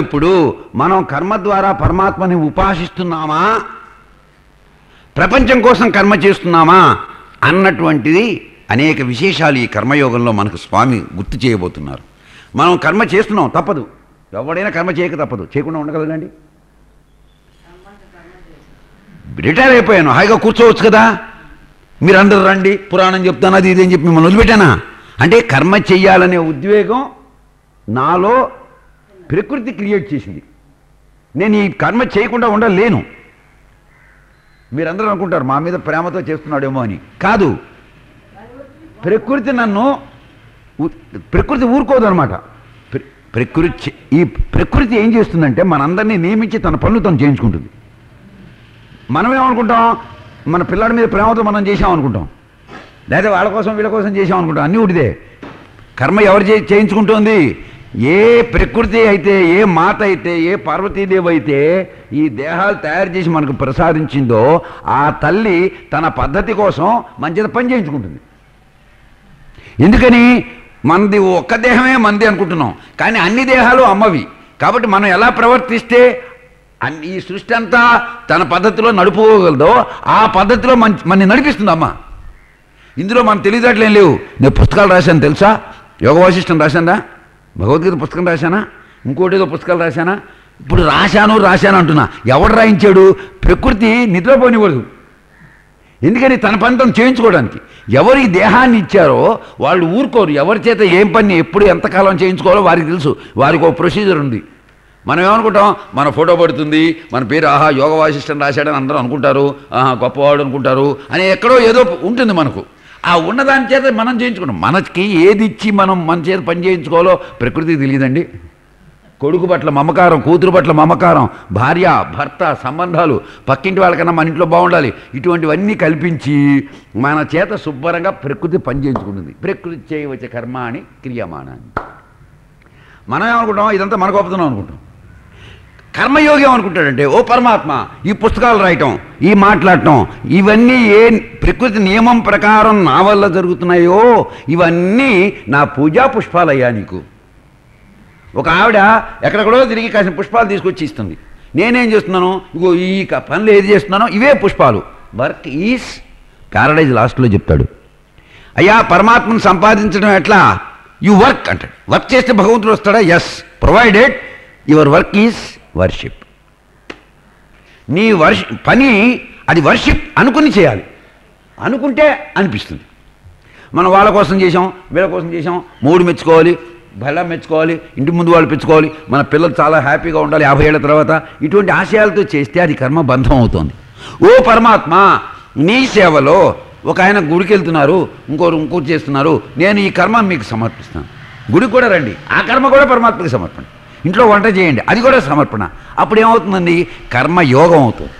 ఇప్పుడు మనం కర్మ ద్వారా పరమాత్మని ఉపాసిస్తున్నామా ప్రపంచం కోసం కర్మ చేస్తున్నామా అన్నటువంటిది అనేక విశేషాలు ఈ కర్మయోగంలో మనకు స్వామి గుర్తు చేయబోతున్నారు మనం కర్మ చేస్తున్నాం తప్పదు ఎవడైనా కర్మ చేయక తప్పదు చేయకుండా ఉండగలగండి రిటైర్ అయిపోయాను హాయిగా కూర్చోవచ్చు కదా మీరందరూ రండి పురాణం చెప్తాను అది ఇది అని చెప్పి మిమ్మల్ని వదిలిపెట్టానా అంటే కర్మ చెయ్యాలనే ఉద్వేగం నాలో ప్రకృతి క్రియేట్ చేసింది నేను ఈ కర్మ చేయకుండా ఉండలేను మీరందరూ అనుకుంటారు మా మీద ప్రేమతో చేస్తున్నాడేమో అని కాదు ప్రకృతి నన్ను ఉ- ప్రకృతి ఊరుకోదు అనమాట ప్రకృతి చే- ఈ ప్రకృతి ఏం చేస్తుందంటే మనందరినీ నియమించి తన పనులు తను చేయించుకుంటుంది మనం ఏమనుకుంటాం మన పిల్లాడి మీద ప్రేమతో మనం చేసాం అనుకుంటాం లేదా వాళ్ళ కోసం వీళ్ళ కోసం చేసాం అనుకుంటాం అన్నీ ఉడిదే కర్మ ఎవరు చే చేయించుకుంటోంది ఏ ప్రకృతి అయితే ఏ మాత అయితే ఏ పార్వతీదేవి అయితే ఈ దేహాలు తయారు చేసి మనకు ప్రసాదించిందో ఆ తల్లి తన పద్ధతి కోసం మంచిది పని చేయించుకుంటుంది ఎందుకని మనది ఒక్క దేహమే మంది అనుకుంటున్నాం కానీ అన్ని దేహాలు అమ్మవి కాబట్టి మనం ఎలా ప్రవర్తిస్తే అన్ని ఈ సృష్టి అంతా తన పద్ధతిలో నడుపుకోగలదో ఆ పద్ధతిలో మన మన నడిపిస్తుంది అమ్మ ఇందులో మన తెలియదట్లేం లేవు నేను పుస్తకాలు రాశాను తెలుసా యోగ వాసిష్టం రాశానా భగవద్గీత పుస్తకం రాశానా ఇంకోటి ఏదో పుస్తకాలు రాశానా ఇప్పుడు రాశాను రాశాను అంటున్నా ఎవడు రాయించాడు ప్రకృతి నిద్రపోనివ్వదు ఎందుకని తన పని తను చేయించుకోవడానికి ఎవరు ఈ దేహాన్ని ఇచ్చారో వాళ్ళు ఊరుకోరు ఎవరి చేత ఏం పని ఎప్పుడు ఎంతకాలం చేయించుకోవాలో వారికి తెలుసు వారికి ఒక ప్రొసీజర్ ఉంది మనం ఏమనుకుంటాం మన ఫోటో పడుతుంది మన పేరు ఆహా యోగ వాసిష్టం రాశాడని అందరూ అనుకుంటారు ఆహా గొప్పవాడు అనుకుంటారు అని ఎక్కడో ఏదో ఉంటుంది మనకు ఆ ఉన్నదాని చేత మనం చేయించుకుంటాం మనకి ఏది ఇచ్చి మనం మన చేత పని చేయించుకోవాలో ప్రకృతికి తెలియదండి కొడుకు పట్ల మమకారం కూతురు పట్ల మమకారం భార్య భర్త సంబంధాలు పక్కింటి వాళ్ళకన్నా మన ఇంట్లో బాగుండాలి ఇటువంటివన్నీ కల్పించి మన చేత శుభ్రంగా ప్రకృతి పనిచేయించుకుంటుంది ప్రకృతి చేయవచ్చే కర్మ అని క్రియమానాన్ని మనం ఏమనుకుంటాం ఇదంతా మన గొప్పతనం అనుకుంటాం కర్మయోగి ఏమనుకుంటాడంటే ఓ పరమాత్మ ఈ పుస్తకాలు రాయటం ఈ మాట్లాడటం ఇవన్నీ ఏ ప్రకృతి నియమం ప్రకారం నా వల్ల జరుగుతున్నాయో ఇవన్నీ నా పూజా పుష్పాలయ్యా నీకు ఒక ఆవిడ ఎక్కడెక్కడో తిరిగి కాసిన పుష్పాలు తీసుకొచ్చి ఇస్తుంది నేనేం చేస్తున్నాను ఇగో ఈ క- పనులు ఏది చేస్తున్నానో ఇవే పుష్పాలు వర్క్ ఈస్ ప్యారడైజ్ లాస్ట్లో చెప్తాడు అయ్యా పరమాత్మను సంపాదించడం ఎట్లా యు వర్క్ అంటాడు వర్క్ చేస్తే భగవంతుడు వస్తాడా yes provided your work is worship నీ వర్ష పని అది వర్షిప్ అనుకుని చేయాలి అనుకుంటే అనిపిస్తుంది మనం వాళ్ళ కోసం చేసాం వీళ్ళ కోసం చేసాం మూడు మెచ్చుకోవాలి బెల్లం మెచ్చుకోవాలి ఇంటి ముందు వాళ్ళు మెచ్చుకోవాలి మన పిల్లలు చాలా హ్యాపీగా ఉండాలి యాభై ఏళ్ళ తర్వాత ఇటువంటి ఆశయాలతో చేస్తే అది కర్మ బంధం అవుతుంది ఓ పరమాత్మ నీ సేవలో ఒక ఆయన గుడికి వెళ్తున్నారు ఇంకోరు ఇంకోటి చేస్తున్నారు నేను ఈ కర్మ మీకు సమర్పిస్తాను గుడికి కూడా రండి ఆ కర్మ కూడా పరమాత్మకి సమర్పణ ఇంట్లో వంట చేయండి అది కూడా సమర్పణ అప్పుడు ఏమవుతుందండి కర్మ యోగం అవుతుంది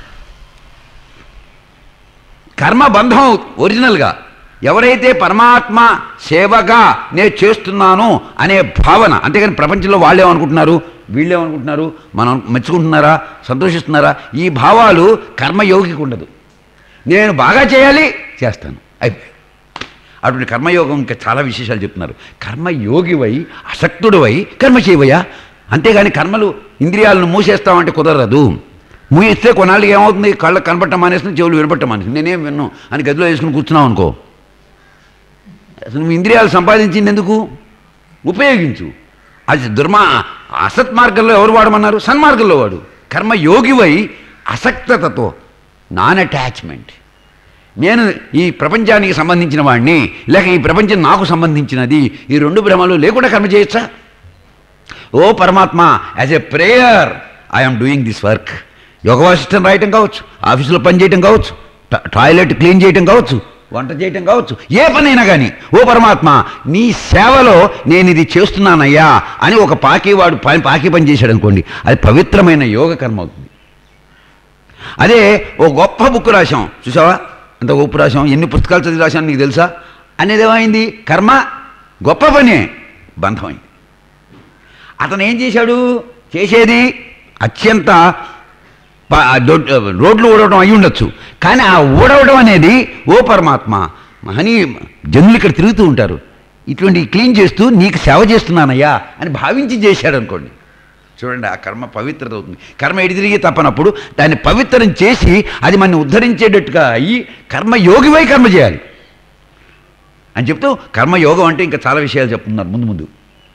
కర్మ బంధం ఒరిజినల్గా ఎవరైతే పరమాత్మ సేవగా నేను చేస్తున్నాను అనే భావన అంతేగాని ప్రపంచంలో వాళ్ళు ఏమనుకుంటున్నారు వీళ్ళు ఏమనుకుంటున్నారు మనం మెచ్చుకుంటున్నారా సంతోషిస్తున్నారా ఈ భావాలు కర్మయోగికి ఉండదు నేను బాగా చేయాలి చేస్తాను అయిపోయి అటువంటి కర్మయోగం ఇంకా చాలా విశేషాలు చెప్తున్నారు కర్మయోగివై అసక్తుడివై కర్మ చేయవయ్యా అంతేగాని కర్మలు ఇంద్రియాలను మూసేస్తామంటే కుదరదు మూయిస్తే కొన్నాళ్ళకి ఏమవుతుంది కళ్ళకు కనపడటం మానేస్తుంది చెవులు వినపడటం మానేస్తుంది నేనేం విన్ను అని గదిలో వేసుకుని కూర్చున్నావు అనుకో అసలు నువ్వు ఇంద్రియాలు సంపాదించింది ఎందుకు ఉపయోగించు అది దుర్మా అసత్ మార్గంలో ఎవరు వాడమన్నారు సన్మార్గంలో వాడు కర్మయోగివై అసక్తతతో నాన్ అటాచ్మెంట్ నేను ఈ ప్రపంచానికి సంబంధించిన వాడిని లేక ఈ ప్రపంచం నాకు సంబంధించినది ఈ రెండు భ్రమలు లేకుండా కర్మ చేయొచ్చా ఓ పరమాత్మ as a prayer I'm doing this work Yogavasishtam రాయటం కావచ్చు ఆఫీసులో పని చేయటం కావచ్చు టా- టాయిలెట్ క్లీన్ చేయటం కావచ్చు వంట చేయటం కావచ్చు ఏ పనైనా కానీ ఓ పరమాత్మ నీ సేవలో నేను ఇది చేస్తున్నానయ్యా అని ఒక పాకివాడు పని పాకి పని చేశాడు అనుకోండి అది పవిత్రమైన యోగ కర్మ అవుతుంది అదే ఓ గొప్ప బుక్ రాశాం చూసావా అంత గొప్ప రాశాం ఎన్ని పుస్తకాలు చదివి రాశాను నీకు తెలుసా అనేది ఏమైంది కర్మ గొప్ప పనే బంధమైంది అతను ఏం చేశాడు చేసేది అత్యంత ప- దొడ్- రోడ్లు ఊడవడం అయి ఉండొచ్చు కానీ ఆ ఊడవడం అనేది ఓ పరమాత్మ మహనీ జనులు ఇక్కడ తిరుగుతూ ఉంటారు ఇటువంటి క్లీన్ చేస్తూ నీకు సేవ చేస్తున్నానయ్యా అని భావించి చేశాడు అనుకోండి చూడండి ఆ కర్మ పవిత్రత అవుతుంది కర్మ ఎడిదిరిగి తప్పనప్పుడు దాన్ని పవిత్రం చేసి అది మనని ఉద్ధరించేటట్టుగా అయ్యి కర్మ యోగివై కర్మ చేయాలి అని చెప్తూ కర్మయోగం అంటే ఇంకా చాలా విషయాలు చెప్తున్నారు ముందు ముందు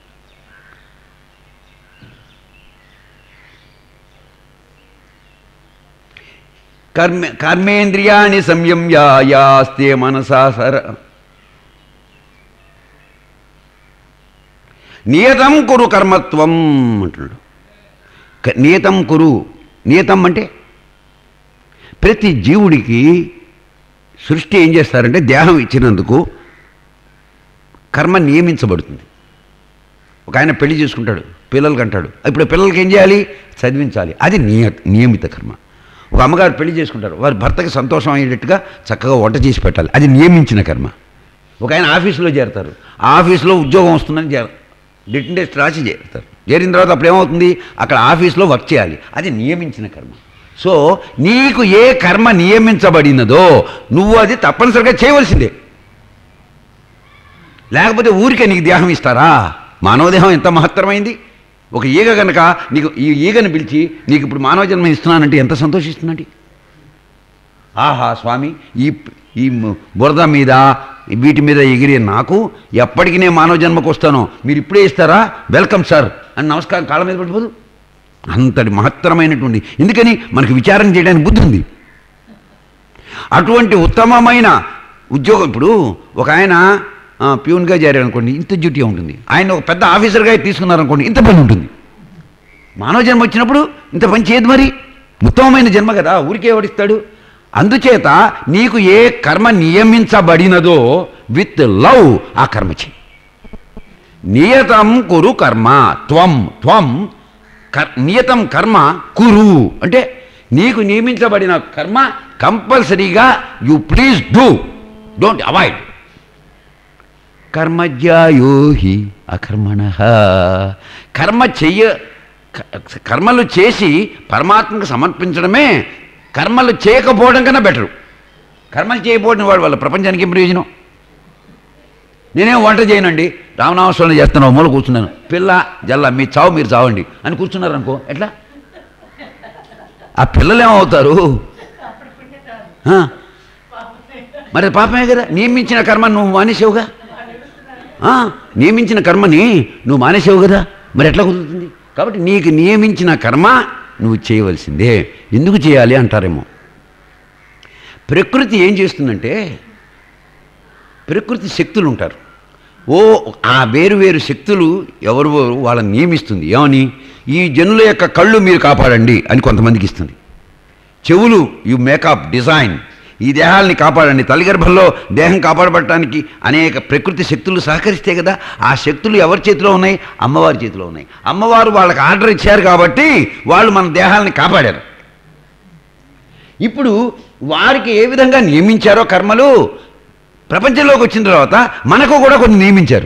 కర్మ కర్మేంద్రియాణి సంయమ్య యాస్తే మనసా సర నియతం కురు కర్మత్వం అంటున్నాడు క- నియతం కురు నియతం అంటే ప్రతి జీవుడికి సృష్టి ఏం చేస్తారంటే దేహం ఇచ్చినందుకు కర్మ నియమించబడుతుంది ఒక ఆయన పెళ్లి చేసుకుంటాడు పిల్లలకి అంటాడు ఇప్పుడు పిల్లలకి ఏం చేయాలి చదివించాలి అది నియ నియమిత కర్మ ఒక అమ్మగారు పెళ్లి చేసుకుంటారు వారి భర్తకి సంతోషం అయ్యేటట్టుగా చక్కగా వంట చేసి పెట్టాలి అది నియమించిన కర్మ ఒక ఆయన ఆఫీసులో చేరతారు ఆ ఆఫీసులో ఉద్యోగం వస్తుందని చేర రిటర్న్ టెస్ట్ రాసి చేరుతారు చేరిన తర్వాత అప్పుడు ఏమవుతుంది అక్కడ ఆఫీస్లో వర్క్ చేయాలి అది నియమించిన కర్మ సో నీకు ఏ కర్మ నియమించబడినదో నువ్వు అది తప్పనిసరిగా చేయవలసిందే లేకపోతే ఊరికే నీకు దేహం ఇస్తారా మానవ దేహం ఎంత మహత్తరమైంది ఒక ఈగ కనుక నీకు ఈ ఈగను పిలిచి నీకు ఇప్పుడు మానవ జన్మ ఇస్తున్నానంటే ఎంత సంతోషిస్తుందండి ఆహా స్వామి ఈ ఈ మ- బురద మీద వీటి మీద ఎగిరే నాకు ఎప్పటికి నేను మానవ జన్మకు వస్తానో మీరు ఇప్పుడే ఇస్తారా వెల్కమ్ సార్ అని నమస్కారం కాళ్ళ మీద పడిపోదు అంతటి మహత్తరమైనటువంటి ఎందుకని మనకు విచారం చేయడానికి బుద్ధి ఉంది అటువంటి ఉత్తమమైన ఉద్యోగం ఇప్పుడు ఒక ఆయన ఆ, ప్యూన్గా చేరారు అనుకోండి ఇంత డ్యూటీ ఉంటుంది ఆయన ఒక పెద్ద ఆఫీసర్గా తీసుకున్నారనుకోండి ఇంత పని ఉంటుంది మానవ జన్మ వచ్చినప్పుడు ఇంత పని చేయదు మరి ఉత్తమమైన జన్మ కదా ఊరికే ఎవడిస్తాడు అందుచేత నీకు ఏ కర్మ నియమించబడినదో విత్ లవ్ ఆ కర్మ చేయి నియతం కురు కర్మ త్వం త్వం కర్ నియతం కర్మ కురు అంటే నీకు నియమించబడిన కర్మ కంపల్సరీగా you please do don't avoid కర్మజ్యాయోహి అకర్మణ కర్మ చెయ్య క- కర్మలు చేసి పరమాత్మకు సమర్పించడమే కర్మలు చేయకపోవడం కన్నా బెటరు కర్మలు చేయకపోవడం వాడు వాళ్ళ ప్రపంచానికి ఏం ప్రయోజనం నేనేం వంట చేయనండి రామనామస్వామి చేస్తున్నావు మూల కూర్చున్నాను పిల్ల జల్ల మీ చావు మీరు చావండి అని కూర్చున్నారు అనుకో ఎట్లా ఆ పిల్లలు ఏమవుతారు ఆ? మరి పాపమే కదా నియమించిన కర్మ నువ్వు మానేసావుగా ఆ, నియమించిన కర్మని నువ్వు మానేసావు కదా మరి ఎట్లా కుదురుతుంది కాబట్టి నీకు నియమించిన కర్మ నువ్వు చేయవలసిందే ఎందుకు చేయాలి అంటారేమో ప్రకృతి ఏం చేస్తుందంటే ప్రకృతి శక్తులు ఉంటారు ఓ ఆ వేరు వేరు శక్తులు ఎవరు వాళ్ళని నియమిస్తుంది ఏమని ఈ జనుల యొక్క కళ్ళు మీరు కాపాడండి అని కొంతమందికి ఇస్తుంది చెవులు యు మేకప్ డిజైన్ ఈ దేహాల్ని కాపాడండి తల్లిగర్భంలో దేహం కాపాడబడటానికి అనేక ప్రకృతి శక్తులు సహకరిస్తే కదా ఆ శక్తులు ఎవరి చేతిలో ఉన్నాయి అమ్మవారి చేతిలో ఉన్నాయి అమ్మవారు వాళ్ళకి ఆర్డర్ ఇచ్చారు కాబట్టి వాళ్ళు మన దేహాలని కాపాడారు ఇప్పుడు వారికి ఏ విధంగా నియమించారో కర్మలు ప్రపంచంలోకి వచ్చిన తర్వాత మనకు కూడా కొన్ని నియమించారు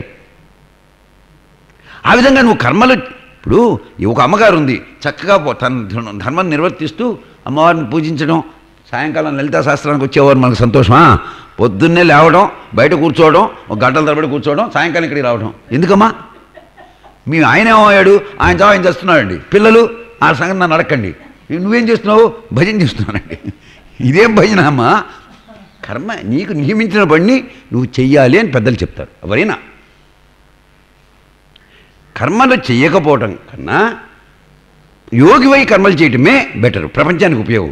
ఆ విధంగా నువ్వు కర్మలు ఇప్పుడు ఈ ఒక అమ్మగారు ఉంది చక్కగా పో- తన ధర్మ- ధర్మం నిర్వర్తిస్తూ అమ్మవారిని పూజించడం సాయంకాలం లలితా శాస్త్రానికి వచ్చేవారు మనకు సంతోషమా పొద్దున్నే లేవడం బయట కూర్చోవడం ఒక గంటల తరబడి కూర్చోవడం సాయంకాలం ఇక్కడికి రావడం ఎందుకమ్మా మీ ఆయన ఏమయ్యాడు ఆయన చావు ఆయన చేస్తున్నాడండి పిల్లలు ఆ సంగతి నన్ను అడగండి నువ్వేం చేస్తున్నావు భజన చేస్తున్నానండి ఇదేం భజన అమ్మా కర్మ నీకు నియమించిన పని నువ్వు చెయ్యాలి అని పెద్దలు చెప్తారు ఎవరైనా కర్మలు చెయ్యకపోవటం కన్నా యోగివై కర్మలు చేయటమే బెటర్ ప్రపంచానికి ఉపయోగం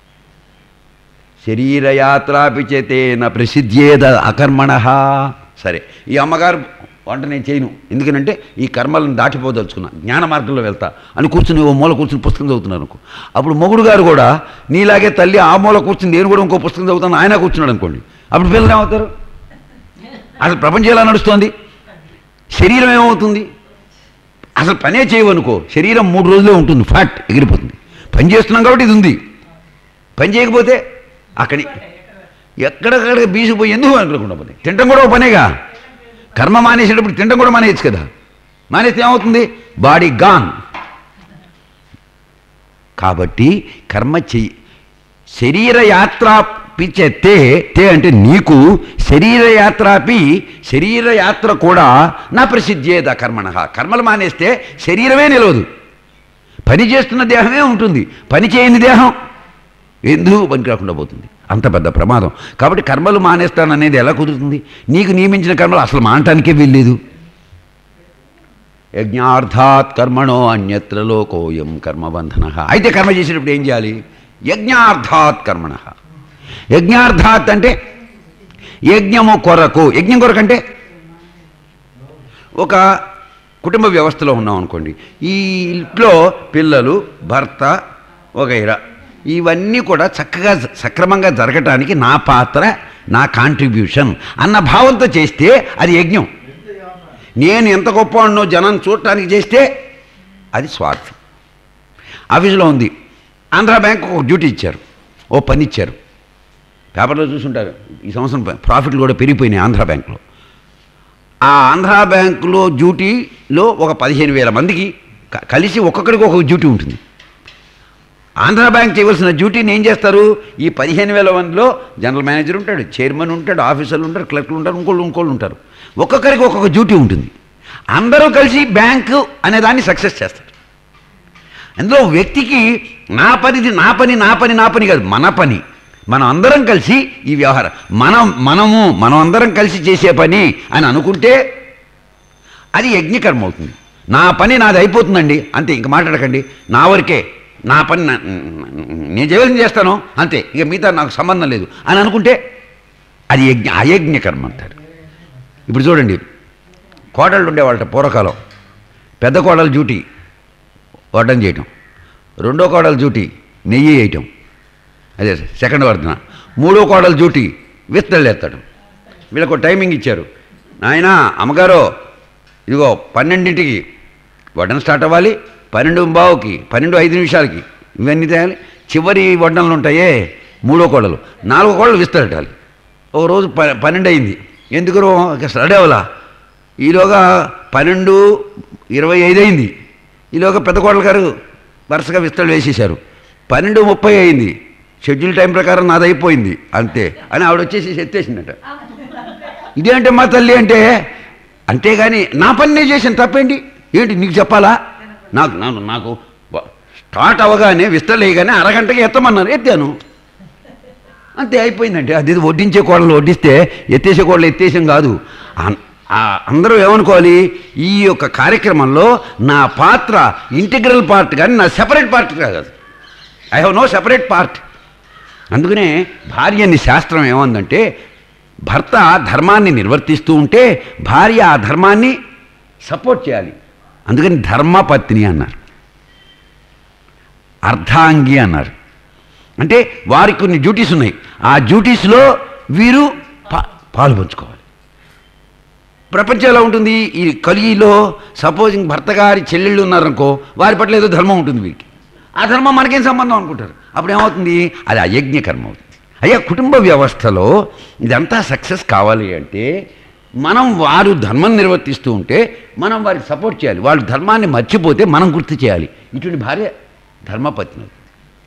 శరీరయాత్రాపిచేతే నా ప్రసిద్ధేద అకర్మణ సరే ఈ అమ్మగారు వంట నేను చేయను ఎందుకనంటే ఈ కర్మలను దాటిపోదలుచుకున్నా జ్ఞాన మార్గంలో వెళ్తా అని కూర్చుని ఓ మూల కూర్చుని పుస్తకం చదువుతున్నాను అనుకో అప్పుడు మొగుడు గారు కూడా నీలాగే తల్లి ఆ మూల కూర్చుని నేను కూడా ఇంకో పుస్తకం చదువుతాను ఆయన కూర్చున్నాడు అనుకోండి అప్పుడు పిల్లలు ఏమవుతారు అసలు ప్రపంచం ఎలా నడుస్తోంది శరీరం ఏమవుతుంది అసలు పనే చేయవనుకో శరీరం మూడు రోజులే ఉంటుంది ఫ్యాట్ ఎగిరిపోతుంది పని చేస్తున్నాం కాబట్టి ఇది ఉంది పని చేయకపోతే అక్కడి ఎక్కడెక్కడ బీసిపోయి ఎందుకు అనుకోకుండా పోతే తినటం కూడా ఒక పనేగా కర్మ మానేసేటప్పుడు తినటం కూడా మానేయచ్చు కదా మానేస్తే ఏమవుతుంది బాడీ గాన్ కాబట్టి కర్మ చెయ్యి శరీర యాత్రాపి తే తే అంటే నీకు శరీర యాత్రాపి శరీర యాత్ర కూడా నా ప్రసిద్ధేద కర్మణ కర్మలు మానేస్తే శరీరమే నిలవదు పని చేస్తున్న దేహమే ఉంటుంది పని చేయని దేహం ఎందుకు పనికి రాకుండా పోతుంది అంత పెద్ద ప్రమాదం కాబట్టి కర్మలు మానేస్తాననేది ఎలా కుదురుతుంది నీకు నియమించిన కర్మలు అసలు మానటానికే వెళ్ళలేదు యజ్ఞార్థాత్ కర్మణో అన్యత్ర లోకోయం కర్మబంధన అయితే కర్మ చేసేటప్పుడు ఏం చేయాలి యజ్ఞార్థాత్ కర్మణ యజ్ఞార్థాత్ అంటే యజ్ఞము కొరకు యజ్ఞం కొరకు అంటే ఒక కుటుంబ వ్యవస్థలో ఉన్నాం అనుకోండి ఈ ఇంట్లో పిల్లలు భర్త వగైరా ఇవన్నీ కూడా చక్కగా సక్రమంగా జరగటానికి నా పాత్ర నా కాంట్రిబ్యూషన్ అన్న భావంతో చేస్తే అది యజ్ఞం నేను ఎంత గొప్పవాడినో జనం చూడటానికి చేస్తే అది స్వార్థం ఆఫీసులో ఉంది ఆంధ్రా బ్యాంక్ ఒక డ్యూటీ ఇచ్చారు ఓ పని ఇచ్చారు పేపర్లో చూసుంటారు ఈ సంవత్సరం ప్రాఫిట్లు కూడా పెరిగిపోయినాయి ఆంధ్రా బ్యాంకులో ఆ ఆంధ్రా బ్యాంకులో డ్యూటీలో ఒక పదిహేను వేల మందికి క- కలిసి ఒక్కొక్కడికి ఒక్కొక్క డ్యూటీ ఉంటుంది ఆంధ్రా బ్యాంక్ చేయవలసిన డ్యూటీని ఏం చేస్తారు ఈ పదిహేను వేల మందిలో జనరల్ మేనేజర్ ఉంటాడు చైర్మన్ ఉంటాడు ఆఫీసర్లు ఉంటారు క్లర్క్లు ఉంటారు ఇంకోళ్ళు ఇంకోళ్ళు ఉంటారు ఒక్కొక్కరికి ఒక్కొక్క డ్యూటీ ఉంటుంది అందరూ కలిసి బ్యాంకు అనే దాన్ని సక్సెస్ చేస్తారు అందులో వ్యక్తికి నా పనిది నా పని నా పని నా పని కాదు మన పని మనం అందరం కలిసి ఈ వ్యవహారం మనం మనము మనం అందరం కలిసి చేసే పని అని అనుకుంటే అది యజ్ఞకర్మ అవుతుంది నా పని నాది అయిపోతుందండి అంతే ఇంక మాట్లాడకండి నా వరకే నా పని నా- నేను చేయవలసింది చేస్తాను అంతే ఇక మిగతా నాకు సంబంధం లేదు అని అనుకుంటే అది యజ్ఞ అయజ్ఞ కర్మ అంటారు ఇప్పుడు చూడండి కోడళ్ళు ఉండేవాళ్ళ పూర్వకాలం పెద్ద కోడలు డ్యూటీ వడ్డం చేయటం రెండో కోడలు డ్యూటీ నెయ్యి వేయటం అదే సెకండ్ వర్ధన మూడో కోడలు డ్యూటీ విత్తళ్ళు ఎత్తడం వీళ్ళకు టైమింగ్ ఇచ్చారు నాయన అమ్మగారు ఇదిగో పన్నెండింటికి వడ్డన స్టార్ట్ అవ్వాలి పన్నెండు బావుకి పన్నెండు ఐదు నిమిషాలకి ఇవన్నీ తేయాలి చివరి వడ్డనలు ఉంటాయే మూడో కోడలు నాలుగో కోడలు విస్తరటాలి ఒక రోజు ప పన్నెండు అయింది ఎందుకు స్టార్ట్ అవ్వాలా ఈలోగా పన్నెండు ఇరవై ఐదు అయింది ఈలోగా పెద్ద కోడలు గారు వరుసగా విస్తరణ వేసేశారు పన్నెండు ముప్పై అయింది షెడ్యూల్ టైం ప్రకారం నాది అయిపోయింది అంతే అని ఆవిడ వచ్చేసి ఎత్తేసిందట ఇదేంటే మా తల్లి అంటే అంతేగాని నా పని నేను చేసిన తప్పేంటి ఏంటి నీకు చెప్పాలా నాకు నాకు నాకు వ- స్టార్ట్ అవ్వగానే విస్తరణ వేయగానే అరగంటకి ఎత్తమన్నారు ఎత్తాను అంతే అయిపోయిందంటే అది ఏదో వడ్డించే కోడలు వడ్డిస్తే ఎత్తేసే కోడలు ఎత్తేసాం కాదు అన్- ఆ అందరూ ఏమనుకోవాలి ఈ యొక్క కార్యక్రమంలో నా పాత్ర ఇంటిగ్రల్ పార్ట్ కానీ నా సెపరేట్ పార్ట్ కాదు I have no separate part అందుకనే భార్యని శాస్త్రం ఏమందంటే భర్త ధర్మాన్ని నిర్వర్తిస్తూ ఉంటే భార్య ఆ ధర్మాన్ని సపోర్ట్ చేయాలి అందుకని ధర్మపత్ని అన్నారు అర్ధాంగి అన్నారు అంటే వారికి కొన్ని డ్యూటీస్ ఉన్నాయి ఆ డ్యూటీస్లో వీరు పా పాలు పంచుకోవాలి ప్రపంచం ఎలా ఉంటుంది ఈ కలిగిలో సపోజింగ్ భర్త గారి చెల్లెళ్ళు ఉన్నారనుకో వారి పట్ల ఏదో ధర్మం ఉంటుంది వీరికి ఆ ధర్మం మనకేం సంబంధం అనుకుంటారు అప్పుడు ఏమవుతుంది అది అయజ్ఞ కర్మ అవుతుంది అయ్యా కుటుంబ వ్యవస్థలో ఇదంతా సక్సెస్ కావాలి అంటే మనం వారు ధర్మం నిర్వర్తిస్తూ ఉంటే మనం వారికి సపోర్ట్ చేయాలి వాళ్ళు ధర్మాన్ని మర్చిపోతే మనం గుర్తు చేయాలి ఇటువంటి భార్య ధర్మపత్ని అవుతుంది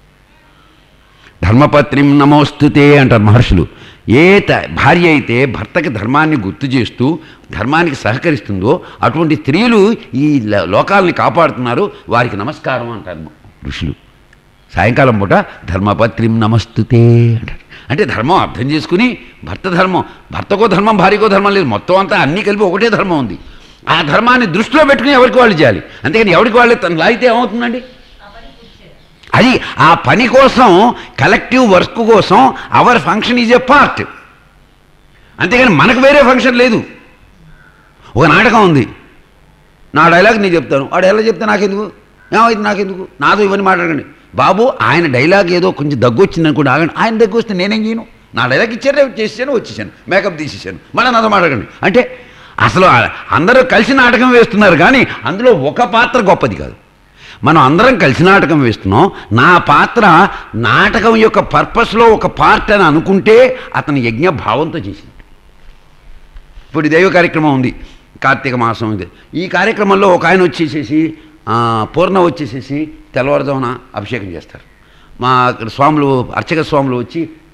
ధర్మపత్నిం నమోస్తుతే అంటారు మహర్షులు ఏ త- భార్య అయితే భర్తకి ధర్మాన్ని గుర్తు చేస్తూ ధర్మానికి సహకరిస్తుందో అటువంటి స్త్రీలు ఈ లో- లోకాలని కాపాడుతున్నారు వారికి నమస్కారం అంటారు ఋషులు సాయంకాలం పూట ధర్మపత్రిం నమస్తుతే అంటారు అంటే ధర్మం అర్థం చేసుకుని భర్త ధర్మం భర్తకో ధర్మం భార్యకో ధర్మం లేదు మొత్తం అంతా అన్నీ కలిపి ఒకటే ధర్మం ఉంది ఆ ధర్మాన్ని దృష్టిలో పెట్టుకుని ఎవరికి వాళ్ళు చేయాలి అంతేకాని ఎవరికి వాళ్ళే తను లాగితే ఏమవుతుందండి అది ఆ పని కోసం కలెక్టివ్ వర్క్ కోసం our function is a part అంతేగాని మనకు వేరే ఫంక్షన్ లేదు ఒక నాటకం ఉంది నా డైలాగ్ నేను చెప్తాను ఆ డైలాగ్ చెప్తే నాకెందుకు ఏమైంది నాకెందుకు నాతో ఇవన్నీ మాట్లాడకండి బాబు ఆయన డైలాగ్ ఏదో కొంచెం దగ్గు వచ్చింది అనుకోండి ఆగండి ఆయన దగ్గు వస్తే నేనేం చేయను నా డైలాగ్ ఇచ్చారే చేసాను వచ్చేసాను మేకప్ తీసేసాను మళ్ళీ నాతో మాట్లాడండి అంటే అసలు ఆ- అందరూ కలిసి నాటకం వేస్తున్నారు కానీ అందులో ఒక పాత్ర గొప్పది కాదు మనం అందరం కలిసి నాటకం వేస్తున్నాం నా పాత్ర నాటకం యొక్క పర్పస్లో ఒక పార్ట్ అని అనుకుంటే అతని యజ్ఞ భావంతో చేసింది ఇప్పుడు ఈ దైవ కార్యక్రమం ఉంది కార్తీక మాసం ఇది ఈ కార్యక్రమంలో ఒక ఆయన వచ్చేసేసి ఆ, పూర్ణ వచ్చేసేసి తెల్లవారుజామున అభిషేకం చేస్తారు మా ఇక్కడ స్వాములు అర్చక స్వాములు వచ్చి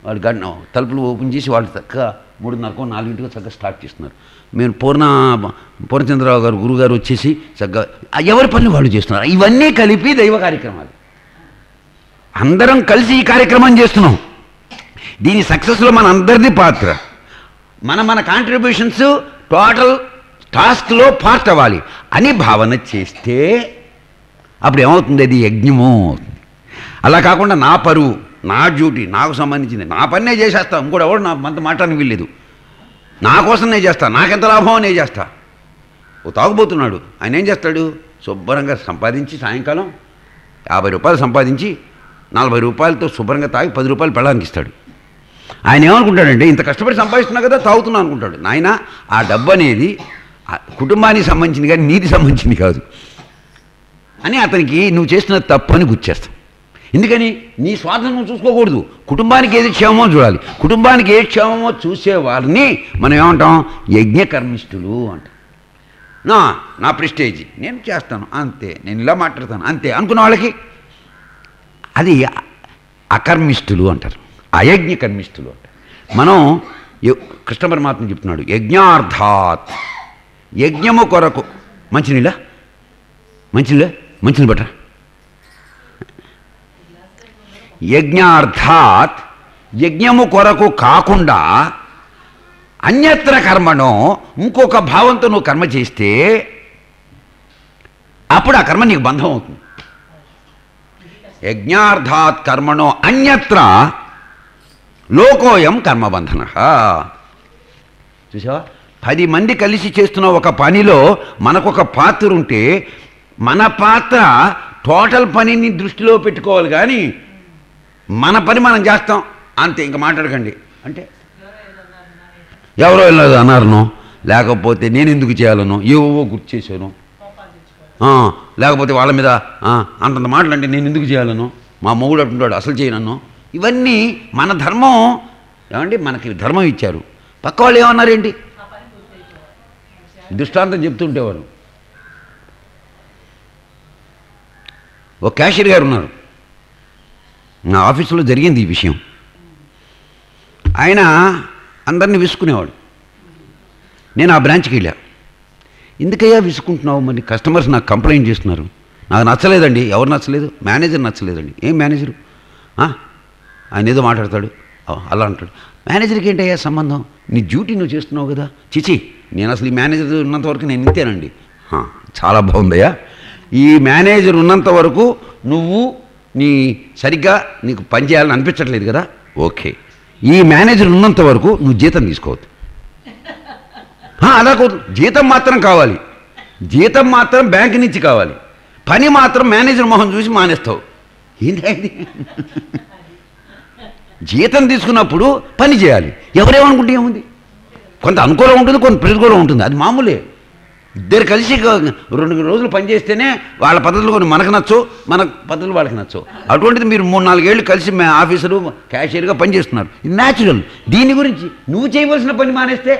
వాళ్ళు గన్న తలుపులు ఓపెన్ చేసి వాళ్ళు చక్కగా మూడున్నరకు నాలుగింటికి చక్కగా స్టార్ట్ చేస్తున్నారు మీరు పూర్ణ పూర్ణచంద్రరావు గారు గురుగారు వచ్చేసి చక్కగా ఆ ఎవరి పనులు వాళ్ళు చేస్తున్నారు ఇవన్నీ కలిపి దైవ కార్యక్రమాలు అందరం కలిసి ఈ కార్యక్రమం చేస్తున్నాం దీని సక్సెస్లో మన అందరిది పాత్ర మన మన కాంట్రిబ్యూషన్స్ టోటల్ టాస్క్లో పార్ట్ అవ్వాలి అని భావన చేస్తే అప్పుడు ఏమవుతుంది అది యజ్ఞము అవుతుంది అలా కాకుండా నా పరువు నా డ్యూటీ నాకు సంబంధించింది నా పని నేను చేసేస్తా ఇంకోటి ఎవడు నా మంత మాట్లాడని వీల్లేదు నా కోసం నేను చేస్తా నాకెంత లాభం నేను చేస్తా ఓ తాగుబోతున్నాడు ఆయన ఏం చేస్తాడు శుభ్రంగా సంపాదించి సాయంకాలం యాభై రూపాయలు సంపాదించి నలభై రూపాయలతో శుభ్రంగా తాగి పది రూపాయలు పెళ్ళడానికి ఇస్తాడు ఆయన ఏమనుకుంటాడంటే ఇంత కష్టపడి సంపాదిస్తున్నా కదా తాగుతున్నా అనుకుంటాడు నాయన ఆ డబ్బు అనేది ఆ కుటుంబానికి సంబంధించింది కానీ నీతి సంబంధించింది కాదు అని అతనికి నువ్వు చేస్తున్న తప్పు అని గుర్చేస్తాం ఎందుకని నీ స్వార్థం నువ్వు చూసుకోకూడదు కుటుంబానికి ఏది క్షేమమో చూడాలి కుటుంబానికి ఏ క్షేమమో చూసే వారిని మనం ఏమంటాం యజ్ఞకర్మిష్ఠులు అంటాం నా నా ప్రెస్టేజ్ నేను చేస్తాను అంతే నేను ఇలా మాట్లాడతాను అంతే అనుకున్న వాళ్ళకి అది అకర్మిష్ఠులు అంటారు అయజ్ఞ కర్మిష్ఠులు అంటారు మనం యు- కృష్ణ పరమాత్మ చెప్తున్నాడు యజ్ఞార్థాత్ యజ్ఞము కొరకు మంచినీళ్ళ మంచినీళ్ళ మంచిని బట్ట యజ్ఞార్థాత్ యజ్ఞము కొరకు కాకుండా అన్యత్ర కర్మను ఇంకొక భావంతో నువ్వు కర్మ చేస్తే అప్పుడు ఆ కర్మ నీకు బంధం అవుతుంది యజ్ఞార్థాత్ కర్మణో అన్యత్ర లోకోయం కర్మబంధన చూసావా పది మంది కలిసి చేస్తున్న ఒక పనిలో మనకొక పాత్ర ఉంటే మన పాత్ర టోటల్ పనిని దృష్టిలో పెట్టుకోవాలి కానీ మన పని మనం చేస్తాం అంతే ఇంకా మాట్లాడకండి అంటే ఎవరో వెళ్ళదు అన్నారను లేకపోతే నేను ఎందుకు చేయాలను ఏవో గుర్తు చేశాను ఆ, లేకపోతే వాళ్ళ మీద ఆ, అంతంత మాటలు అంటే నేను ఎందుకు చేయాలను మా మొగుడు అంటుంటాడు అసలు చేయనన్ను ఇవన్నీ మన ధర్మం ఏమండి మనకి ధర్మం ఇచ్చారు పక్క వాళ్ళు ఏమన్నారేంటి దృష్టాంతం చెప్తుంటేవారు ఒక క్యాషియర్ గారు ఉన్నారు నా ఆఫీసులో జరిగింది ఈ విషయం ఆయన అందరినీ విసుకునేవాడు నేను ఆ బ్రాంచ్కి వెళ్ళా ఎందుకయ్యా విసుకుంటున్నావు మరి కస్టమర్స్ నాకు కంప్లైంట్ చేస్తున్నారు నాకు నచ్చలేదండి ఎవరు నచ్చలేదు మేనేజర్ నచ్చలేదండి ఏం మేనేజరు ఆ? ఆయన ఏదో మాట్లాడతాడు ఆ, అలా అంటాడు మేనేజర్కి ఏంటయ్యా సంబంధం నీ డ్యూటీ నువ్వు చేస్తున్నావు కదా చిచి నేను అసలు ఈ మేనేజర్ ఉన్నంత వరకు నేను ఇంతేనండి ఆ, చాలా బాగుందయ్యా ఈ మేనేజర్ ఉన్నంత వరకు నువ్వు నీ సరిగ్గా నీకు పని చేయాలని అనిపించట్లేదు కదా ఓకే ఈ మేనేజర్ ఉన్నంత వరకు నువ్వు జీతం తీసుకోవద్దు ఆ, అలా కుదరదు జీతం మాత్రం కావాలి జీతం మాత్రం బ్యాంక్ నుంచి కావాలి పని మాత్రం మేనేజర్ మొహం చూసి మానేస్తావు ఏంటి ఇది జీతం తీసుకున్నప్పుడు పని చేయాలి ఎవరేమనుకుంటే ఏముంది కొంత అనుకూలం ఉంటుంది కొంత ప్రతికూలం ఉంటుంది అది మామూలే ఇద్దరు కలిసి గ- రెండు రోజులు పనిచేస్తేనే వాళ్ళ పద్ధతులు కొన్ని మనకు నచ్చు మన పద్ధతులు వాళ్ళకి నచ్చు అటువంటిది మీరు మూడు నాలుగేళ్ళు కలిసి మే ఆఫీసరు క్యాషియర్గా పనిచేస్తున్నారు ఇది న్యాచురల్ దీని గురించి నువ్వు చేయవలసిన పని మానేస్తే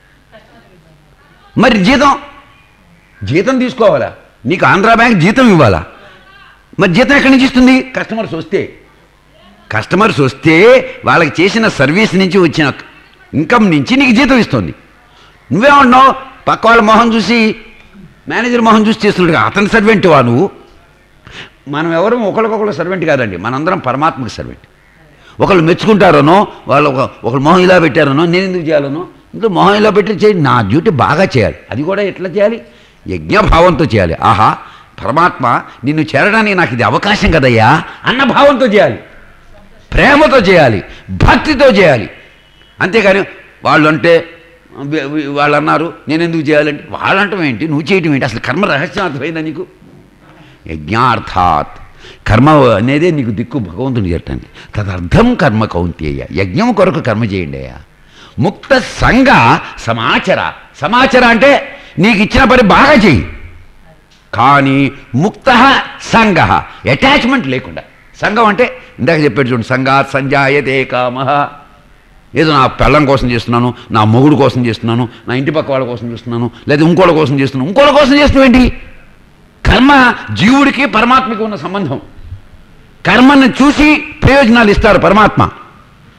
మరి జీతం జీతం తీసుకోవాలా నీకు ఆంధ్రా బ్యాంక్ జీతం ఇవ్వాలా మరి జీతం ఎక్కడి నుంచి ఇస్తుంది కస్టమర్స్ వస్తే కస్టమర్స్ వస్తే వాళ్ళకి చేసిన సర్వీస్ నుంచి వచ్చిన ఇన్కమ్ నుంచి నీకు జీతం ఇస్తుంది నువ్వేమన్నావు పక్క వాళ్ళ మొహం చూసి మేనేజర్ మొహం చూసి చేస్తున్నాడు అతని సర్వెంట్ వా నువ్వు మనం ఎవరు ఒకరికొకరు సర్వెంట్ కాదండి మనందరం పరమాత్మకి సర్వెంట్ ఒకళ్ళు మెచ్చుకుంటారనో వాళ్ళు ఒక ఒకళ్ళు మొహం ఇలా పెట్టారనో నేను ఎందుకు చేయాలనో ఇంట్లో మొహం ఇలా పెట్టి చేయి నా డ్యూటీ బాగా చేయాలి అది కూడా ఎట్లా చేయాలి యజ్ఞభావంతో చేయాలి ఆహా పరమాత్మ నిన్ను చేరడానికి నాకు ఇది అవకాశం కదయ్యా అన్న భావంతో చేయాలి ప్రేమతో చేయాలి భక్తితో చేయాలి అంతేగాని వాళ్ళు అంటే వి- వి- వాళ్ళు అన్నారు నేను ఎందుకు చేయాలంటే వాళ్ళు అంటాం ఏంటి నువ్వు చేయటం ఏంటి అసలు కర్మ రహస్యం అర్థమైందా నీకు యజ్ఞార్థాత్ కర్మ అనేదే నీకు దిక్కు భగవంతుని చెప్పండి తదర్థం కర్మ కౌంతేయ యజ్ఞం కొరకు కర్మ చేయండి అయ్యా ముక్త సంఘ సమాచర సమాచర అంటే నీకు ఇచ్చిన పని బాగా చెయ్యి కానీ ముక్త సంఘ అటాచ్మెంట్ లేకుండా సంఘం అంటే ఇందాక చెప్పాడు చూడండి సంఘాత్ సంజాయతే కామ ఏదో నా పెళ్ళం కోసం చేస్తున్నాను నా మొగుడు కోసం చేస్తున్నాను నా ఇంటి పక్క వాళ్ళ కోసం చేస్తున్నాను లేదా ఇంకోళ్ళ కోసం చేస్తున్నాను ఇంకోళ్ళ కోసం చేస్తున్నావు ఏంటి కర్మ జీవుడికి పరమాత్మకి ఉన్న సంబంధం కర్మను చూసి ప్రయోజనాలు ఇస్తారు పరమాత్మ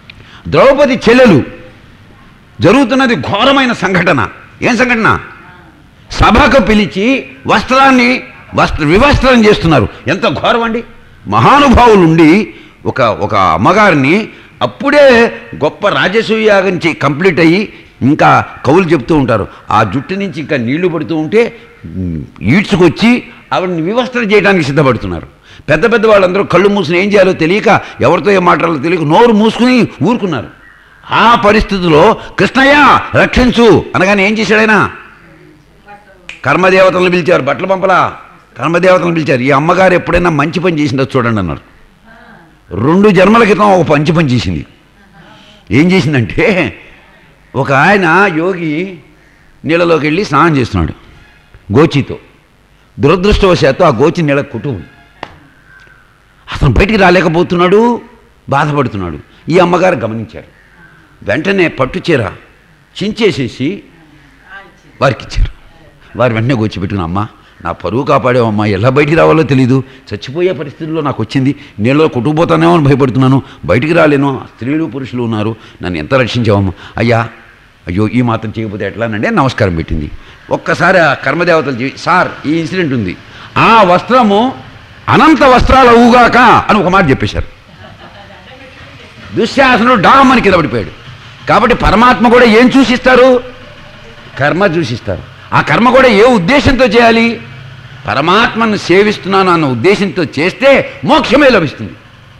ద్రౌపది చెల్లెలు జరుగుతున్నది ఘోరమైన సంఘటన ఏం సంఘటన సభకు పిలిచి వస్త్రాన్ని వస్త్ర వివస్త్రం చేస్తున్నారు ఎంత ఘోరం అండి మహానుభావులుండి ఒక ఒక అమ్మగారిని అప్పుడే గొప్ప రాజసూయాగం చే కంప్లీట్ అయ్యి ఇంకా కవులు చెప్తూ ఉంటారు ఆ జుట్టు నుంచి ఇంకా నీళ్లు పడుతూ ఉంటే ఉమ్, ఈడ్చుకొచ్చి ఆవిడని వివస్త్రం చేయడానికి సిద్ధపడుతున్నారు పెద్ద పెద్ద వాళ్ళందరూ కళ్ళు మూసుకుని ఏం చేయాలో తెలియక ఎవరితో ఏం మాట్లాడాలో తెలియక నోరు మూసుకుని ఊరుకున్నారు ఆ పరిస్థితిలో కృష్ణయ్య రక్షించు అనగానే ఏం చేశాడైనా కర్మదేవతలను పిలిచారు బట్టలు పంపలా కర్మదేవతలను పిలిచారు ఈ అమ్మగారు ఎప్పుడైనా మంచి పని చేసిందో చూడండి అన్నారు రెండు జన్మల క్రితం ఒక మంచి పని చేసింది ఏం చేసిందంటే ఒక ఆయన యోగి నీళ్ళలోకి వెళ్ళి స్నానం చేస్తున్నాడు గోచితో దురదృష్టవశాత్తు ఆ గోచి నీళ్ళ కుటుంబం అతను బయటికి రాలేకపోతున్నాడు బాధపడుతున్నాడు ఈ అమ్మగారు గమనించారు వెంటనే పట్టుచీర చించేసేసి వారికి ఇచ్చారు వారు వెంటనే కూర్చోబెట్టుకుని అమ్మ నా పరువు కాపాడేవమ్మా ఎలా బయటికి రావాలో తెలీదు చచ్చిపోయే పరిస్థితుల్లో నాకు వచ్చింది నీళ్ళలో కొట్టుకుపోతానేమో అని భయపడుతున్నాను బయటికి రాలేను స్త్రీలు పురుషులు ఉన్నారు నన్ను ఎంత రక్షించావమ్మా అయ్యా అయ్యో ఈ మాత్రం చేయకపోతే ఎట్లానంటే నమస్కారం పెట్టింది ఒక్కసారి ఆ కర్మదేవతలు చెవి సార్ ఈ ఇన్సిడెంట్ ఉంది ఆ వస్త్రము అనంత వస్త్రాలు అవుగాక అని ఒక మాట చెప్పేశారు దుశ్శాసనుడు డామ్ అని కింద పడిపోయాడు కాబట్టి పరమాత్మ కూడా ఏం చూసిస్తారు కర్మ చూసిస్తారు ఆ కర్మ కూడా ఏ ఉద్దేశంతో చేయాలి పరమాత్మను సేవిస్తున్నాను అన్న ఉద్దేశంతో చేస్తే మోక్షమే లభిస్తుంది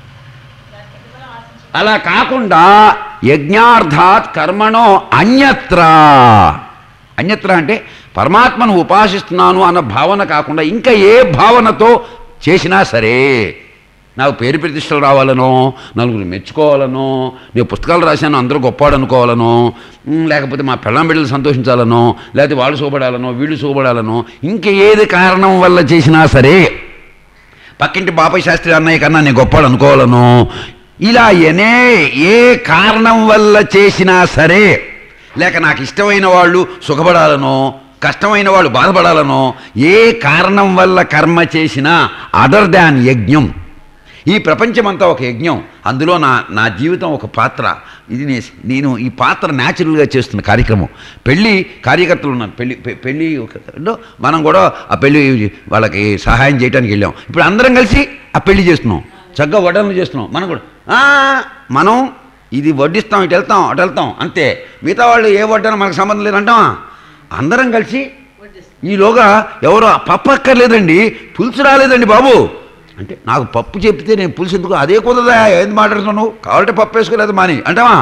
అలా కాకుండా యజ్ఞార్థాత్ కర్మణో అన్యత్ర అన్యత్ర అంటే పరమాత్మను ఉపాసిస్తున్నాను అన్న భావన కాకుండా ఇంకా ఏ భావనతో చేసినా సరే నాకు పేరు ప్రతిష్టలు రావాలనో నలుగురు మెచ్చుకోవాలనో నేను పుస్తకాలు రాశాను అందరూ గొప్పవాడు అనుకోవాలనో ఉమ్, లేకపోతే మా పెళ్ళం బిడ్డలు సంతోషించాలనో లేకపోతే వాళ్ళు చూపడాలనో వీళ్ళు చూపడాలనో ఇంక ఏది కారణం వల్ల చేసినా సరే పక్కింటి బాపయ్య శాస్త్రి అన్నయ్య కన్నా నేను గొప్పవాడు అనుకోవాలను ఇలా ఎనే ఏ కారణం వల్ల చేసినా సరే లేక నాకు ఇష్టమైన వాళ్ళు సుఖపడాలనో కష్టమైన వాళ్ళు బాధపడాలనో ఏ కారణం వల్ల కర్మ చేసినా అదర్ దాన్ యజ్ఞం ఈ ప్రపంచమంతా ఒక యజ్ఞం అందులో నా నా జీవితం ఒక పాత్ర ఇది నే- నేను ఈ పాత్ర న్యాచురల్గా చేస్తున్న కార్యక్రమం పెళ్ళి కార్యకర్తలు ఉన్నారు పెళ్ళి పె- పెళ్ళి ఒక- లో మనం కూడా ఆ పెళ్ళి వాళ్ళకి సహాయం చేయడానికి వెళ్ళాం ఇప్పుడు అందరం కలిసి ఆ పెళ్లి చేస్తున్నాం చక్కగా వడ్డనలు చేస్తున్నాం మనం కూడా "ఆ, మనం ఇది వడ్డిస్తాం ఇటు వెళ్తాం అటు వెళ్తాం అంతే మిగతా వాళ్ళు ఏ వడ్డన మనకు సంబంధం లేదంటామా అందరం కలిసి ఈలోగా ఎవరో పప్పు అక్కర్లేదండి పులుసు రాలేదండి బాబు అంటే నాకు పప్పు చెప్తే నేను పులుసు ఎందుకు అదే కుదరదా ఏంది మాట్లాడుతున్నావు నువ్వు? కావాలంటే పప్పు వేసుకోలేదు మాని అంటావా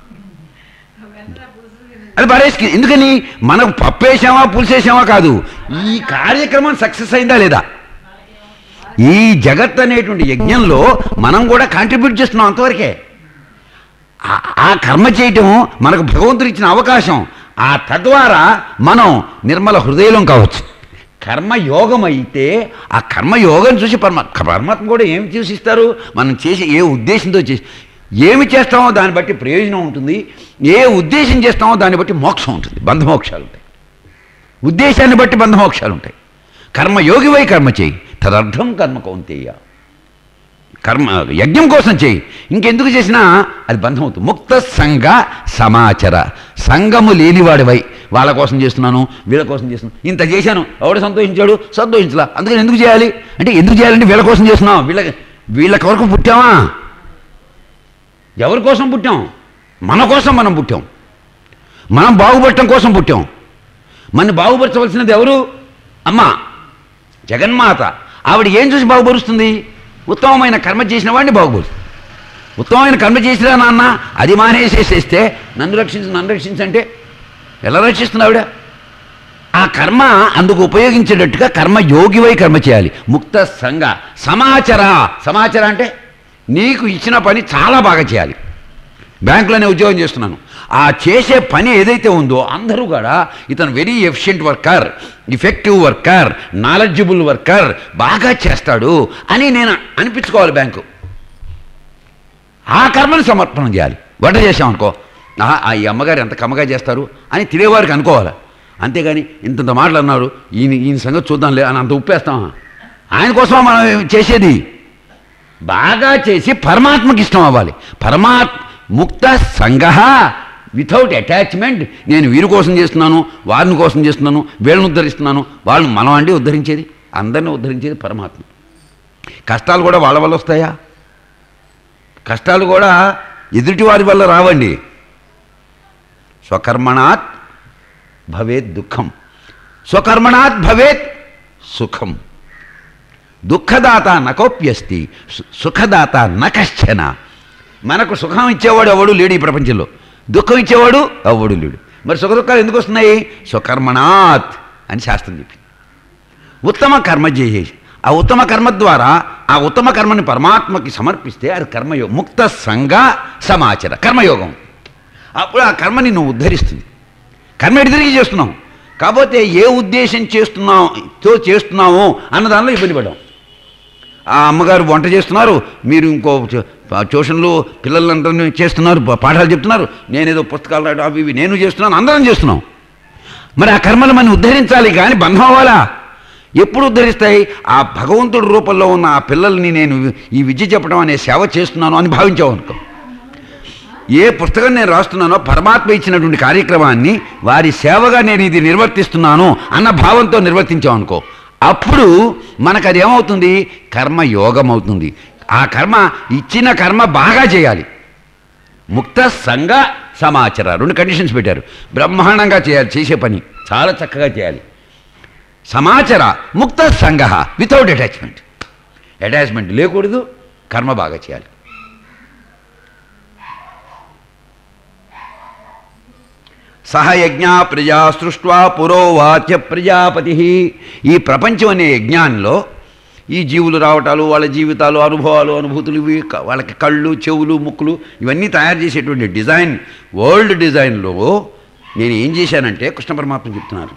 అది పడేసి ఎందుకని మనకు పప్పు వేసామా పులుసు వేసామా కాదు ఈ కార్యక్రమం సక్సెస్ అయిందా లేదా ఈ జగత్ అనేటువంటి యజ్ఞంలో మనం కూడా కాంట్రిబ్యూట్ చేస్తున్నాం అంతవరకే ఆ- ఆ కర్మ చేయటం మనకు భగవంతుడు ఇచ్చిన అవకాశం ఆ తద్వారా మనం నిర్మల హృదయం కావచ్చు కర్మయోగం అయితే ఆ కర్మయోగం చూసి పరమాత్మ పరమాత్మ కూడా ఏమి చూసిస్తారు మనం చేసి ఏ ఉద్దేశంతో చేసి ఏమి చేస్తామో దాన్ని బట్టి ప్రయోజనం ఉంటుంది ఏ ఉద్దేశం చేస్తామో దాన్ని బట్టి మోక్షం ఉంటుంది బంధమోక్షాలు ఉంటాయి ఉద్దేశాన్ని బట్టి బంధమోక్షాలు ఉంటాయి కర్మయోగివై కర్మ చేయి తదర్థం కర్మ కౌంతేయ కర్మ యజ్ఞం కోసం చేయి ఇంకెందుకు చేసినా అది బంధం అవుతుంది ముక్త సంఘ సమాచర సంఘము లేనివాడివై వాళ్ళ కోసం చేస్తున్నాను వీళ్ళ కోసం చేస్తున్నాను ఇంత చేశాను ఎవడు సంతోషించాడు సంతోషించలా అందుకని ఎందుకు చేయాలి అంటే ఎందుకు చేయాలంటే వీళ్ళ కోసం చేస్తున్నాం వీళ్ళ వీళ్ళ కొరకు పుట్టామా ఎవరి కోసం పుట్టాం మన కోసం మనం పుట్టాం మనం బాగుపడటం కోసం పుట్టాం మన బాగుపరచవలసినది ఎవరు అమ్మ జగన్మాత ఆవిడ ఏం చూసి బాగుపరుస్తుంది ఉత్తమమైన కర్మ చేసిన వాడిని బాగుపరుస్తుంది ఉత్తమమైన కర్మ చేసిరా నాన్న అది మానేసేసేస్తే నన్ను రక్షించు నన్ను రక్షించంటే ఎలా రక్షిస్తుంది ఆవిడ ఆ కర్మ అందుకు ఉపయోగించేటట్టుగా కర్మ యోగివై కర్మ చేయాలి ముక్త సంఘ సమాచార సమాచార అంటే నీకు ఇచ్చిన పని చాలా బాగా చేయాలి బ్యాంకులోనే ఉద్యోగం చేస్తున్నాను ఆ చేసే పని ఏదైతే ఉందో అందరూ కూడా ఇతను very efficient worker effective worker knowledgeable worker బాగా చేస్తాడు అని నేను అనిపించుకోవాలి బ్యాంకు ఆ కర్మను సమర్పణం చేయాలి వంట చేసామనుకో ఆహా, ఆ ఈ అమ్మగారు ఎంత కమ్మగా చేస్తారు అని తినేవారికి అనుకోవాలి అంతేగాని ఇంతంత మాటలు అన్నారు ఈయన ఈయన సంగతి చూద్దాంలే అని అంత ఉప్పేస్తామా ఆయన కోసం మనం చేసేది బాగా చేసి పరమాత్మకి ఇష్టం అవ్వాలి పరమాత్మ ముక్త సంగ వితౌట్ అటాచ్మెంట్ నేను వీరి కోసం చేస్తున్నాను వారిని కోసం చేస్తున్నాను వీళ్ళని ఉద్ధరిస్తున్నాను వాళ్ళని మనం అండి ఉద్ధరించేది అందరిని ఉద్ధరించేది పరమాత్మ కష్టాలు కూడా వాళ్ళ వల్ల వస్తాయా కష్టాలు కూడా ఎదుటి వారి వల్ల రావండి స్వకర్మణాత్ భవేత్ దుఃఖం స్వకర్మణాత్ భవేత్ సుఖం దుఃఖదాత నకోప్యస్తి సు- సుఖదాత నకశ్చన మనకు సుఖం ఇచ్చేవాడు ఎవడు లేడు ఈ ప్రపంచంలో దుఃఖం ఇచ్చేవాడు ఎవడు లేడు మరి సుఖ దుఃఖాలు ఎందుకు వస్తున్నాయి స్వకర్మణాత్ అని శాస్త్రం చెప్పింది ఉత్తమ కర్మ చేసేసి ఆ ఉత్తమ కర్మ ద్వారా ఆ ఉత్తమ కర్మని పరమాత్మకి సమర్పిస్తే అది కర్మయోగం ముక్త సంగ సమాచార కర్మయోగం అప్పుడు ఆ కర్మని నువ్వు ఉద్ధరిస్తుంది కర్మ ఎటు తిరిగి చేస్తున్నావు కాకపోతే ఏ ఉద్దేశం చేస్తున్నావు తో చేస్తున్నావు అన్న దానిలో ఇబ్బంది పడ్డాం ఆ అమ్మగారు వంట చేస్తున్నారు మీరు ఇంకో చ- ట్యూషన్లు పిల్లలందరినీ చేస్తున్నారు పా- పాఠాలు చెప్తున్నారు నేనేదో పుస్తకాలు రాయడం అవి ఇవి నేను చేస్తున్నాను అందరం చేస్తున్నాం మరి ఆ కర్మలు మనం ఉద్ధరించాలి కానీ బంధం అవ్వాలా ఎప్పుడు ఉద్ధరిస్తాయి ఆ భగవంతుడి రూపంలో ఉన్న ఆ పిల్లల్ని నేను ఈ విద్య చెప్పడం అనే సేవ చేస్తున్నాను అని భావించావు అనుకో ఏ పుస్తకం నేను రాస్తున్నానో పరమాత్మ ఇచ్చినటువంటి కార్యక్రమాన్ని వారి సేవగా నేను ఇది నిర్వర్తిస్తున్నాను అన్న భావంతో నిర్వర్తించాం అనుకో అప్పుడు మనకు అది ఏమవుతుంది కర్మ యోగం అవుతుంది ఆ కర్మ ఇచ్చిన కర్మ బాగా చేయాలి ముక్త సంఘ సమాచార రెండు కండిషన్స్ పెట్టారు బ్రహ్మాండంగా చేయాలి చేసే పని చాలా చక్కగా చేయాలి సమాచార ముక్త సంఘ వితౌట్ అటాచ్మెంట్ అటాచ్మెంట్ లేకూడదు కర్మ బాగా చేయాలి సహ యజ్ఞ ప్రజా సృష్వా పురోవాచ్య ప్రజాపతి ఈ ప్రపంచం అనే యజ్ఞాల్లో ఈ జీవులు రావటాలు వాళ్ళ జీవితాలు అనుభవాలు అనుభూతులు ఇవి క- వాళ్ళకి కళ్ళు చెవులు ముక్కులు ఇవన్నీ తయారు చేసేటువంటి డిజైన్ వరల్డ్ డిజైన్లో నేను ఏం చేశానంటే కృష్ణ పరమాత్మ చెప్తున్నారు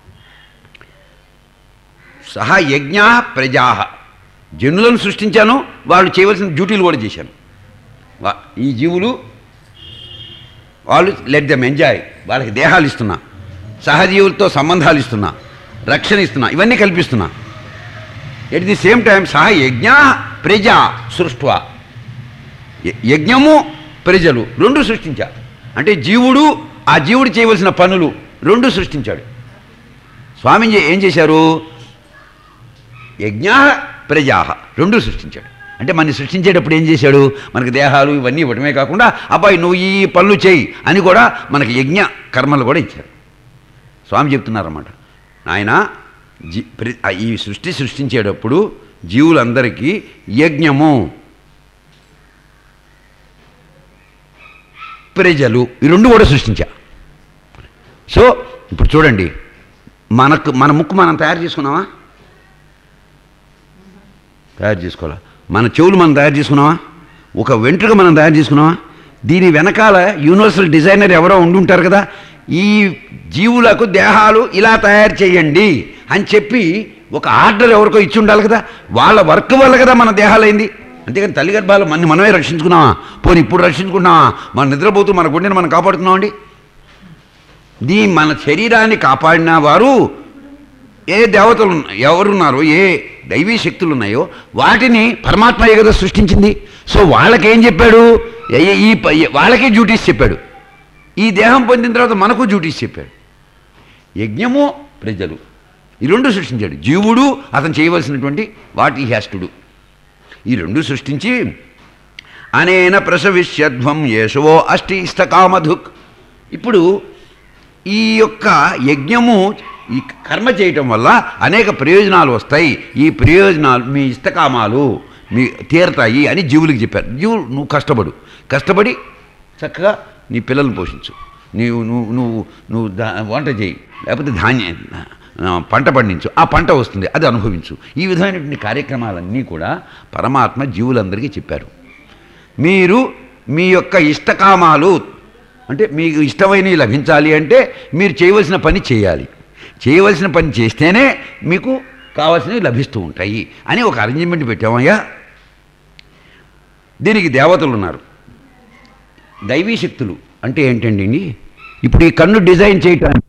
సహ యజ్ఞ ప్రజా జనులను సృష్టించాను వాళ్ళు చేయవలసిన డ్యూటీలు కూడా చేశాను వా- ఈ జీవులు వాళ్ళు లెట్ దెమ్ ఎంజాయ్ వాళ్ళకి దేహాలు ఇస్తున్నా సహజీవులతో సంబంధాలు ఇస్తున్నా రక్షణ ఇస్తున్నా ఇవన్నీ కల్పిస్తున్నా ఎట్ ది సేమ్ టైం సహ యజ్ఞ ప్రజ సృష్వ య- యజ్ఞము ప్రజలు రెండు సృష్టించా అంటే జీవుడు ఆ జీవుడు చేయవలసిన పనులు రెండు సృష్టించాడు స్వామి ఏం చేశారు యజ్ఞ ప్రజా రెండు సృష్టించాడు అంటే మనని సృష్టించేటప్పుడు ఏం చేశాడు మనకి దేహాలు ఇవన్నీ ఇవ్వడమే కాకుండా అబ్బాయి నువ్వు ఈ పనులు చేయి అని కూడా మనకి యజ్ఞ కర్మలు కూడా ఇచ్చారు స్వామి చెప్తున్నారన్నమాట ఆయన జీ ప్ర- ఆ ఈ సృష్టి సృష్టించేటప్పుడు జీవులందరికీ యజ్ఞము ప్రజలు ఈ రెండు కూడా సృష్టించా సో ఇప్పుడు చూడండి మనకు మన ముక్కు మనం తయారు చేసుకున్నామా తయారు చేసుకోవాలా మన చెవులు మనం తయారు చేసుకున్నామా ఒక వెంట్రుక మనం తయారు చేసుకున్నామా దీని వెనకాల యూనివర్సల్ డిజైనర్ ఎవరో ఉండుంటారు కదా ఈ జీవులకు దేహాలు ఇలా తయారు చేయండి అని చెప్పి ఒక ఆర్డర్ ఎవరికో ఇచ్చి ఉండాలి కదా వాళ్ళ వర్క్ వల్ల కదా మన దేహాలైంది అంతేకాని తల్లి గర్భాలు మన మనమే రక్షించుకున్నావా పోనీ ఇప్పుడు రక్షించుకున్నావా మన నిద్రపోతూ మన గుండెని మనం కాపాడుతున్నామండి దీ మన శరీరాన్ని కాపాడిన వారు ఏ దేవతలు ఉన్న- ఎవరున్నారో ఏ దైవీ శక్తులు ఉన్నాయో వాటిని పరమాత్మయే కదా సృష్టించింది సో వాళ్ళకేం చెప్పాడు ఏ- ఈ ప- వాళ్ళకే డ్యూటీస్ చెప్పాడు ఈ దేహం పొందిన తర్వాత మనకు డ్యూటీస్ చెప్పాడు యజ్ఞము ప్రజలు ఈ రెండు సృష్టించాడు జీవుడు అతను చేయవలసినటువంటి వాట్ ఈ హ్యాస్ టు డూ ఈ రెండు సృష్టించి అనేన ప్రసవిష్యధ్వం యేషవో అష్టి ఇష్టకామధుక్ ఇప్పుడు ఈ యొక్క యజ్ఞము ఈ కర్మ చేయటం వల్ల అనేక ప్రయోజనాలు వస్తాయి ఈ ప్రయోజనాలు మీ ఇష్టకామాలు మీ తీరతాయి అని జీవులకు చెప్పారు జీవులు నువ్వు కష్టపడు కష్టపడి చక్కగా నీ పిల్లల్ని పోషించు నీవు నువ్వు నువ్వు నువ్వు దా వంట చేయి లేకపోతే ధాన్యం ఆ, పంట పండించు ఆ పంట వస్తుంది అది అనుభవించు ఈ విధమైనటువంటి కార్యక్రమాలన్నీ కూడా పరమాత్మ జీవులందరికీ చెప్పారు మీరు మీ యొక్క ఇష్టకామాలు అంటే మీకు ఇష్టమైనవి లభించాలి అంటే మీరు చేయవలసిన పని చేయాలి చేయవలసిన పని చేస్తేనే మీకు కావాల్సినవి లభిస్తూ ఉంటాయి అని ఒక అరేంజ్మెంట్ పెట్టామయ్యా దీనికి దేవతలు ఉన్నారు దైవీ శక్తులు అంటే ఏంటండి ఇప్పుడు ఈ కన్ను డిజైన్ చేయటానికి